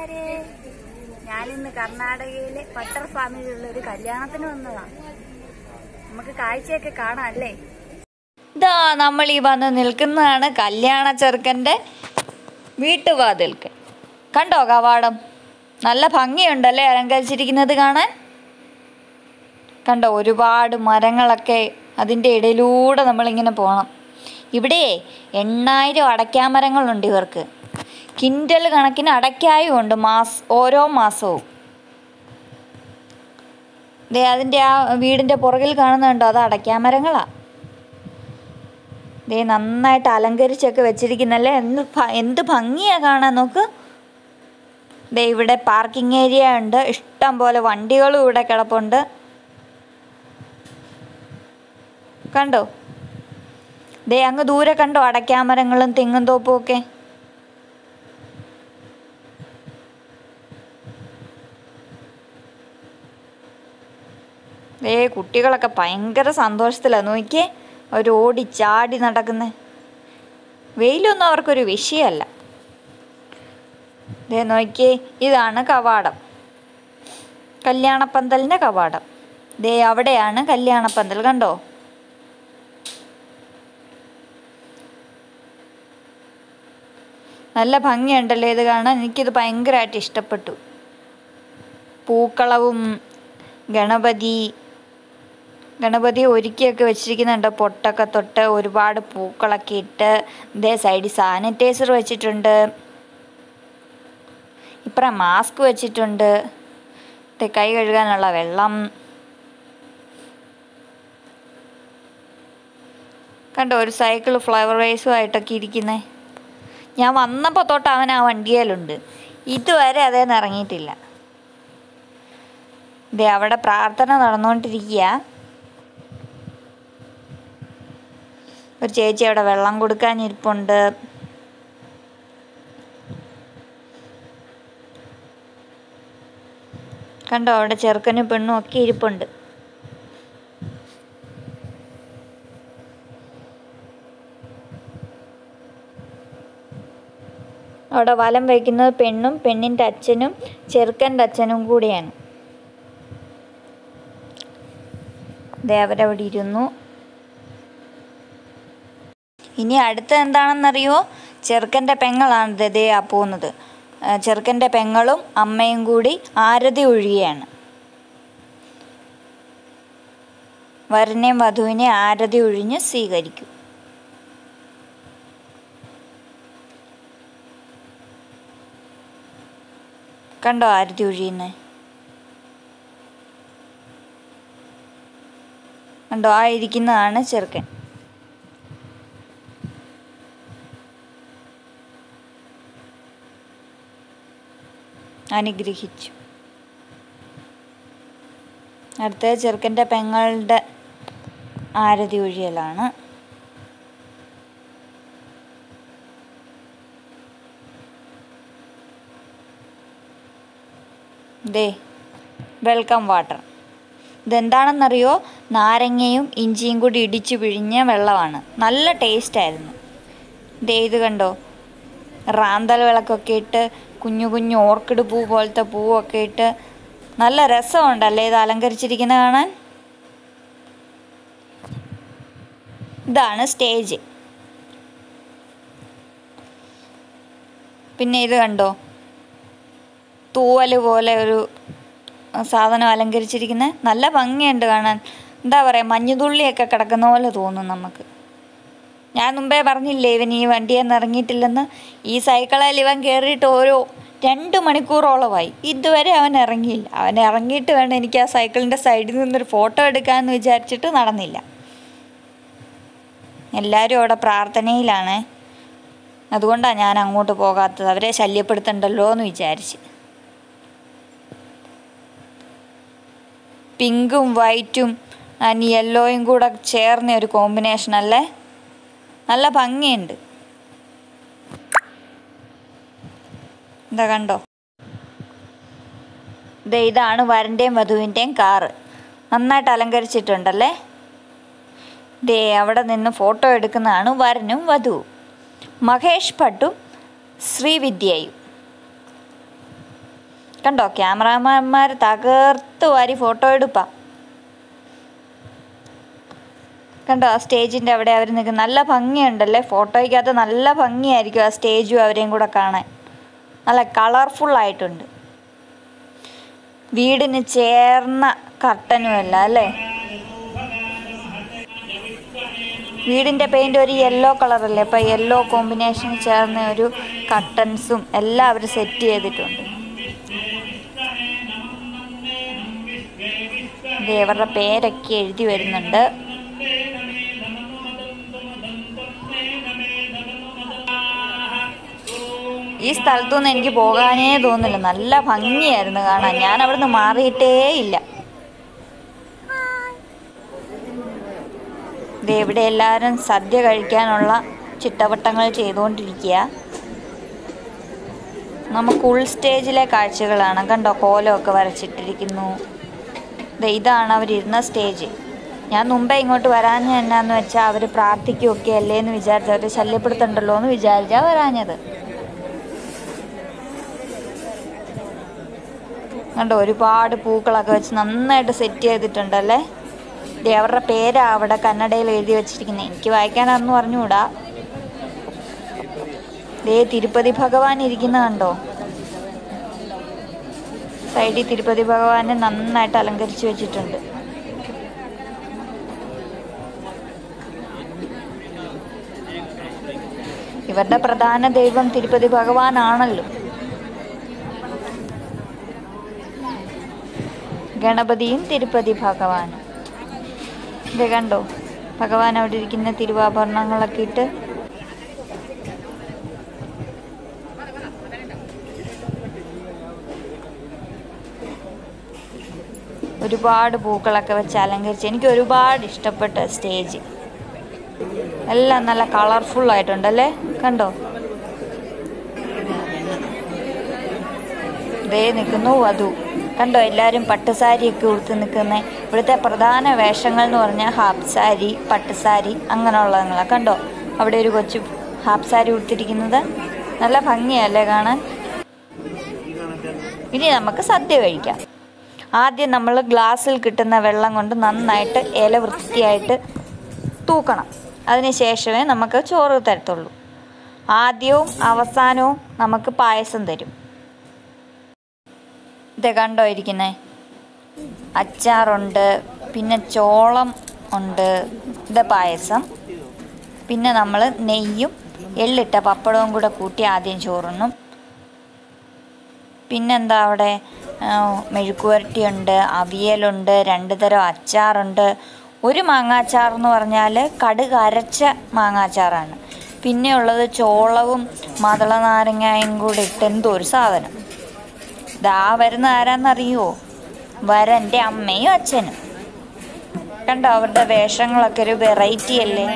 കൂട്ടുകാരെ ഞാനിന്ന് കർണാടകയിലെ പട്ടർ ഫാമിലുള്ള ഒരു കല്യാണത്തിന് വന്നതാണ് നമുക്ക് കാഴ്ചയൊക്കെ കാണാം അല്ലേ ഇതാ നമ്മൾ ഈ വന്ന് നിൽക്കുന്നതാണ് കല്യാണ ചെറുക്കൻ്റെ വീട്ടുവാതിൽക്ക് കണ്ടോ കവാടം നല്ല ഭംഗിയുണ്ടല്ലേ അലങ്കരിച്ചിരിക്കുന്നത് കാണാൻ കണ്ടോ ഒരുപാട് മരങ്ങളൊക്കെ അതിൻ്റെ ഇടയിലൂടെ നമ്മളിങ്ങനെ പോകണം ഇവിടെ എണ്ണായിരം അടയ്ക്കാമരങ്ങളുണ്ട് ഇവർക്ക് കിൻഡൽ കണക്കിന് അടയ്ക്കായും ഉണ്ട് മാസ് ഓരോ മാസവും ദേ അതിൻ്റെ ആ വീടിൻ്റെ പുറകിൽ കാണുന്നുണ്ടോ അത് അടയ്ക്കാമരങ്ങളാണ് ദേ നന്നായിട്ട് അലങ്കരിച്ചൊക്കെ വെച്ചിരിക്കുന്നല്ലേ എന്ത് ഭ- എന്ത് ഭംഗിയാ കാണാൻ നോക്ക് ദേ ഇവിടെ പാർക്കിംഗ് ഏരിയ ഉണ്ട് ഇഷ്ടം പോലെ വണ്ടികളും ഇവിടെ കിടപ്പുണ്ട് കണ്ടോ ദേ അങ്ങ് ദൂരെ കണ്ടോ അടയ്ക്കാമരങ്ങളും തെങ്ങും തോപ്പും ഒക്കെ ദേ കുട്ടികളൊക്കെ ഭയങ്കര സന്തോഷത്തിലാണ് നോക്കിയേ അവർ ഓടി ചാടി നടക്കുന്നേ വെയിലൊന്നും അവർക്കൊരു വിഷയമല്ല ദേ നോക്കിയേ ഇതാണ് കവാടം കല്യാണപ്പന്തലിൻ്റെ കവാടം ദേ അവിടെയാണ് കല്യാണപ്പന്തൽ കണ്ടോ നല്ല ഭംഗിയുണ്ടല്ലോ ഇത് കാണാൻ എനിക്കിത് ഭയങ്കരമായിട്ട് ഇഷ്ടപ്പെട്ടു പൂക്കളവും ഗണപതി ഗണപതി ഒരുക്കിയൊക്കെ വെച്ചിരിക്കുന്നുണ്ട് പൊട്ടൊക്കെ തൊട്ട് ഒരുപാട് പൂക്കളൊക്കെ ഇട്ട് ഇതേ സൈഡിൽ സാനിറ്റൈസർ വെച്ചിട്ടുണ്ട് ഇപ്പറ മാസ്ക് വെച്ചിട്ടുണ്ട് ദേ കൈ കഴുകാനുള്ള വെള്ളം കണ്ടോ ഒരു സൈക്കിൾ ഫ്ലവർ വൈസും ആയിട്ടൊക്കെ ഇരിക്കുന്നേ ഞാൻ വന്നപ്പോൾ തൊട്ട് അവൻ ആ വണ്ടിയിലുണ്ട് ഇതുവരെ അതേന്ന് ഇറങ്ങിയിട്ടില്ല ദേ അവിടെ പ്രാർത്ഥന നടന്നുകൊണ്ടിരിക്കുക ഒരു ചേച്ചി അവിടെ വെള്ളം കൊടുക്കാൻ ഇരിപ്പുണ്ട് കണ്ടോ അവിടെ ചെറുക്കനും പെണ്ണും ഒക്കെ ഇരിപ്പുണ്ട് അവിടെ വലം വയ്ക്കുന്നത് പെണ്ണും പെണ്ണിൻ്റെ അച്ഛനും ചെറുക്കൻ്റെ അച്ഛനും കൂടിയാണ് ദേ അവരവിടെ ഇരുന്നു ഇനി അടുത്ത എന്താണെന്നറിയോ ചെറുക്കൻ്റെ പെങ്ങളാണ് ദേ ദേ ആ പോകുന്നത് ആ, ചെറുക്കൻ്റെ പെങ്ങളും അമ്മയും കൂടി ആരതി ഒഴിയുകയാണ് വരനെയും വധുവിനെ ആരതി ഒഴിഞ്ഞ് സ്വീകരിക്കും കണ്ടോ ആരതി ഒഴിയുന്നേ കണ്ടോ ആ ഇരിക്കുന്നതാണ് ചെറുക്കൻ അനുഗ്രഹിച്ചു അടുത്ത ചെറുക്കൻ്റെ പെങ്ങളുടെ ആരതി ഒഴിയലാണ് ദേ വെൽക്കം വാട്ടർ ഇതെന്താണെന്നറിയോ നാരങ്ങയും ഇഞ്ചിയും കൂടി ഇടിച്ചു പിഴിഞ്ഞ വെള്ളമാണ് നല്ല ടേസ്റ്റ് ആയിരുന്നു ദേ ഇത് കണ്ടോ റാന്തൽ വിളക്കൊക്കെ ഇട്ട് കുഞ്ഞു കുഞ്ഞു ഓർക്കിഡ് പൂ പോലത്തെ പൂവൊക്കെ ഇട്ട് നല്ല രസമുണ്ടല്ലേ ഇത് അലങ്കരിച്ചിരിക്കുന്ന കാണാൻ ഇതാണ് സ്റ്റേജ് പിന്നെ ഇത് കണ്ടോ തൂവല് പോലെ ഒരു സാധനം അലങ്കരിച്ചിരിക്കുന്നത് നല്ല ഭംഗിയുണ്ട് കാണാൻ എന്താ പറയുക മഞ്ഞുതുള്ളിയൊക്കെ കിടക്കുന്ന പോലെ തോന്നും നമുക്ക് ഞാൻ മുമ്പേ പറഞ്ഞില്ലേ ഇവൻ ഈ വണ്ടിയിൽ നിന്ന് ഇറങ്ങിയിട്ടില്ലെന്ന് ഈ സൈക്കിളിൽ ഇവൻ കയറിയിട്ട് ഓരോ രണ്ട് മണിക്കൂറോളമായി ഇതുവരെ അവൻ ഇറങ്ങിയില്ല അവൻ ഇറങ്ങിയിട്ട് വേണം എനിക്ക് ആ സൈക്കിളിൻ്റെ സൈഡിൽ നിന്നൊരു ഫോട്ടോ എടുക്കാമെന്ന് വിചാരിച്ചിട്ട് നടന്നില്ല എല്ലാവരും അവിടെ പ്രാർത്ഥനയിലാണ് അതുകൊണ്ടാണ് ഞാൻ അങ്ങോട്ട് പോകാത്തത് അവരെ ശല്യപ്പെടുത്തണ്ടല്ലോ എന്ന് വിചാരിച്ച് പിങ്കും വൈറ്റും ആൻഡ് യെല്ലോയും കൂടെ ചേർന്ന ഒരു കോമ്പിനേഷൻ അല്ലേ നല്ല ഭംഗിയുണ്ട് എന്താ കണ്ടോ ദേ ഇതാണ് വരൻ്റെയും വധുവിൻ്റെയും കാറ് നന്നായിട്ട് അലങ്കരിച്ചിട്ടുണ്ടല്ലേ ദേ അവിടെ നിന്ന് ഫോട്ടോ എടുക്കുന്നതാണ് വരനും വധുവും മഹേഷ് ഭട്ടും ശ്രീവിദ്യയും കണ്ടോ ക്യാമറാമാന്മാർ തകർത്ത് വാരി ഫോട്ടോ എടുപ്പാ കണ്ടോ ആ സ്റ്റേജിൻ്റെ അവിടെ അവർ നിൽക്കുന്ന നല്ല ഭംഗിയുണ്ടല്ലേ ഫോട്ടോയ്ക്കകത്ത് നല്ല ഭംഗിയായിരിക്കും ആ സ്റ്റേജും അവരെയും കൂടെ കാണാൻ നല്ല കളർഫുൾ ആയിട്ടുണ്ട് വീടിന് ചേർന്ന കർട്ടനുമല്ല അല്ലേ വീടിൻ്റെ പെയിൻ്റ് ഒരു യെല്ലോ കളറല്ലേ അപ്പോൾ യെല്ലോ കോമ്പിനേഷൻ ചേർന്ന ഒരു കർട്ടൻസും എല്ലാം അവർ സെറ്റ് ചെയ്തിട്ടുണ്ട് ദേ ഇവരുടെ പേരൊക്കെ എഴുതി വരുന്നുണ്ട് ഈ സ്ഥലത്തുനിന്ന് എനിക്ക് പോകാനേ തോന്നില്ല നല്ല ഭംഗിയായിരുന്നു കാണാൻ ഞാൻ അവിടുന്ന് മാറിയിട്ടേ ഇല്ല ദേ ഇവിടെ എല്ലാവരും സദ്യ കഴിക്കാനുള്ള ചിട്ടവട്ടങ്ങൾ ചെയ്തുകൊണ്ടിരിക്കുക നമുക്ക് ഉൾ സ്റ്റേജിലെ കാഴ്ചകളാണ് കണ്ടോ കോലമൊക്കെ വരച്ചിട്ടിരിക്കുന്നു ദേ ഇതാണ് അവരിരുന്ന സ്റ്റേജ് ഞാൻ മുമ്പേ ഇങ്ങോട്ട് വരാഞ്ഞ എന്നാന്ന് വെച്ചാൽ അവർ പ്രാർത്ഥിക്കുകയൊക്കെ അല്ലേ എന്ന് വിചാരിച്ച് അവർ ശല്യപ്പെടുത്തണ്ടല്ലോ എന്ന് വിചാരിച്ചാൽ വരാഞ്ഞത് കണ്ടോ ഒരുപാട് പൂക്കളൊക്കെ വെച്ച് നന്നായിട്ട് സെറ്റ് ചെയ്തിട്ടുണ്ടല്ലേ ദേ അവരുടെ പേരാ അവിടെ കന്നഡയിൽ എഴുതി വെച്ചിരിക്കുന്നത് എനിക്ക് വായിക്കാനൊന്നും അറിഞ്ഞുകൂടാ ദേ തിരുപ്പതി ഭഗവാൻ ഇരിക്കുന്ന കണ്ടോ സൈഡിൽ തിരുപ്പതി ഭഗവാനെ നന്നായിട്ട് അലങ്കരിച്ചു വെച്ചിട്ടുണ്ട് ഇവരുടെ പ്രധാന ദൈവം തിരുപ്പതി ഭഗവാനാണല്ലോ ഗണപതിയും തിരുപ്പതി ഭഗവാനും ഇത് കണ്ടോ ഭഗവാൻ അവിടെ ഇരിക്കുന്ന തിരുവാഭരണങ്ങളൊക്കെ ഇട്ട് ഒരുപാട് പൂക്കളൊക്കെ വെച്ച് അലങ്കരിച്ച് എനിക്ക് ഒരുപാട് ഇഷ്ടപ്പെട്ട സ്റ്റേജ് എല്ലാം നല്ല കളർഫുൾ ആയിട്ടുണ്ടല്ലേ കണ്ടോ ദേ നിൽക്കുന്നു വധു കണ്ടോ എല്ലാവരും പട്ടുസാരിയൊക്കെ ഉടുത്ത് നിൽക്കുന്നത് ഇവിടുത്തെ പ്രധാന വേഷങ്ങൾ എന്ന് പറഞ്ഞാൽ ഹാഫ് സാരി പട്ടുസാരി അങ്ങനെയുള്ളതുങ്ങളാണ് കണ്ടോ അവിടെ ഒരു കൊച്ചു ഹാഫ് സാരി ഉടുത്തിരിക്കുന്നത് നല്ല ഭംഗിയല്ലേ കാണാൻ ഇനി നമുക്ക് സദ്യ കഴിക്കാം ആദ്യം നമ്മൾ ഗ്ലാസ്സിൽ കിട്ടുന്ന വെള്ളം കൊണ്ട് നന്നായിട്ട് ഇല വൃത്തിയായിട്ട് തൂക്കണം അതിന് ശേഷമേ നമുക്ക് ചോറ് തരത്തുള്ളൂ ആദ്യവും അവസാനവും നമുക്ക് പായസം തരും ഇത് കണ്ടോ ഇരിക്കുന്നേ അച്ചാറുണ്ട് പിന്നെ ചോളം ഉണ്ട് ഇത് പായസം പിന്നെ നമ്മൾ നെയ്യും എള്ളിട്ട പപ്പടവും കൂടെ കൂട്ടി ആദ്യം ചോറുണ്ണും പിന്നെന്താ അവിടെ ആ, മെഴുക്കുവരട്ടിയുണ്ട് അവിയലുണ്ട് രണ്ട് തരം അച്ചാറുണ്ട് ഒരു മാങ്ങാച്ചാർ എന്ന് പറഞ്ഞാൽ കടുക് അരച്ച മാങ്ങാച്ചാറാണ് പിന്നെ ഉള്ളത് ചോളവും മതള നാരങ്ങയും കൂടെ ഇട്ട് എന്തോ ഒരു സാധനം ദാ വരുന്ന ആരാന്നറിയുമോ വരൻ്റെ അമ്മയും അച്ഛനും കണ്ടോ അവരുടെ വേഷങ്ങളൊക്കെ ഒരു വെറൈറ്റി അല്ലേ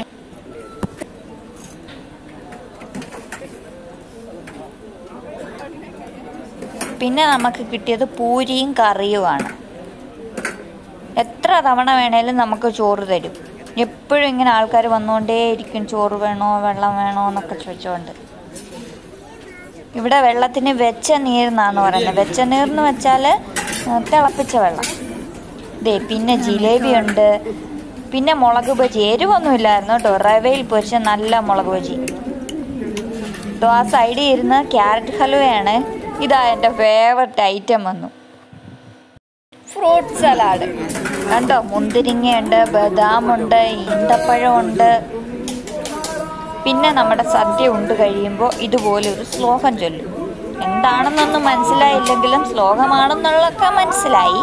പിന്നെ നമുക്ക് കിട്ടിയത് പൂരിയും കറിയുമാണ് എത്ര തവണ വേണേലും നമുക്ക് ചോറ് തരും എപ്പോഴും ഇങ്ങനെ ആൾക്കാർ വന്നുകൊണ്ടേയിരിക്കും ചോറ് വേണോ വെള്ളം വേണോ എന്നൊക്കെ ചോദിച്ചുകൊണ്ട് ഇവിടെ വെള്ളത്തിന് വെച്ച നീരെന്നാണ് പറയുന്നത് വെച്ച നീർന്ന് വെച്ചാൽ തിളപ്പിച്ച വെള്ളം ദേ പിന്നെ ജിലേബി ഉണ്ട് പിന്നെ മുളക് ബജി എരിവൊന്നും ഇല്ലായിരുന്നു കേട്ടോ റവയിൽ പൊരിച്ച നല്ല മുളക് ബജി ദോ ആ സൈഡിൽ ഇരുന്ന് ക്യാരറ്റ് ഹലുവയാണ് ഇതാ എൻ്റെ ഫേവററ്റ് ഐറ്റം വന്നു ഫ്രൂട്ട് സലാഡ് കണ്ടോ മുന്തിരിങ്ങയുണ്ട് ബദാമുണ്ട് ഈന്തപ്പഴമുണ്ട് പിന്നെ നമ്മുടെ സദ്യ ഉണ്ട് കഴിയുമ്പോൾ ഇതുപോലെ ഒരു ശ്ലോകം ചൊല്ലും എന്താണെന്നൊന്നും മനസ്സിലായില്ലെങ്കിലും ശ്ലോകമാണെന്നുള്ളതൊക്കെ മനസ്സിലായി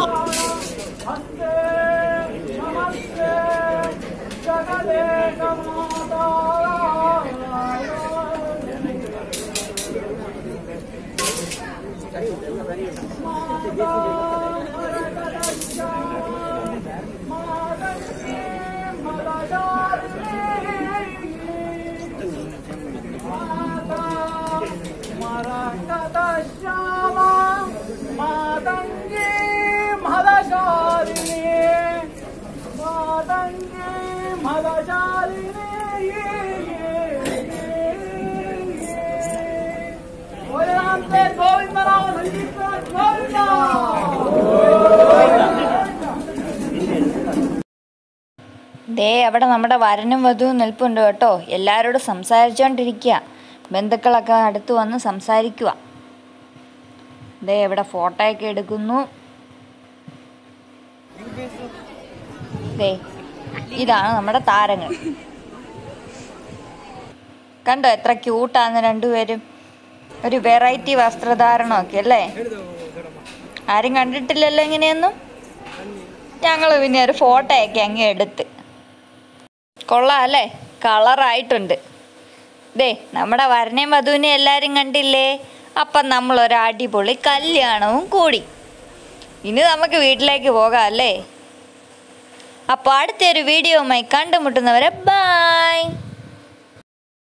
ഗോവിന്ദ ദേ അവിടെ നമ്മുടെ വരനും വധുവും നിൽപ്പുണ്ട് കേട്ടോ എല്ലാവരോടും സംസാരിച്ചുകൊണ്ടിരിക്കുക ബന്ധുക്കളൊക്കെ അടുത്ത് വന്ന് സംസാരിക്കുക ദേ ഇവിടെ ഫോട്ടോയൊക്കെ എടുക്കുന്നു ദേ ഇതാണ് നമ്മുടെ താരങ്ങൾ കണ്ടോ എത്ര ക്യൂട്ടാന്ന് രണ്ടുപേരും ഒരു വെറൈറ്റി വസ്ത്രധാരണമൊക്കെ അല്ലേ ആരും കണ്ടിട്ടില്ലല്ലോ ഇങ്ങനെയൊന്നും ഞങ്ങൾ പിന്നെ ഒരു ഫോട്ടോയൊക്കെ അങ്ങ് എടുത്ത് കൊള്ളാം അല്ലേ കളറായിട്ടുണ്ട് ദേ നമ്മുടെ വരനെയും വധുവിനെയും എല്ലാവരും കണ്ടില്ലേ അപ്പം നമ്മളൊരു അടിപൊളി കല്യാണവും കൂടി ഇനി നമുക്ക് വീട്ടിലേക്ക് പോകാം അല്ലേ അപ്പോൾ അടുത്തൊരു വീഡിയോയുമായി കണ്ടുമുട്ടുന്നവരെ ബായ്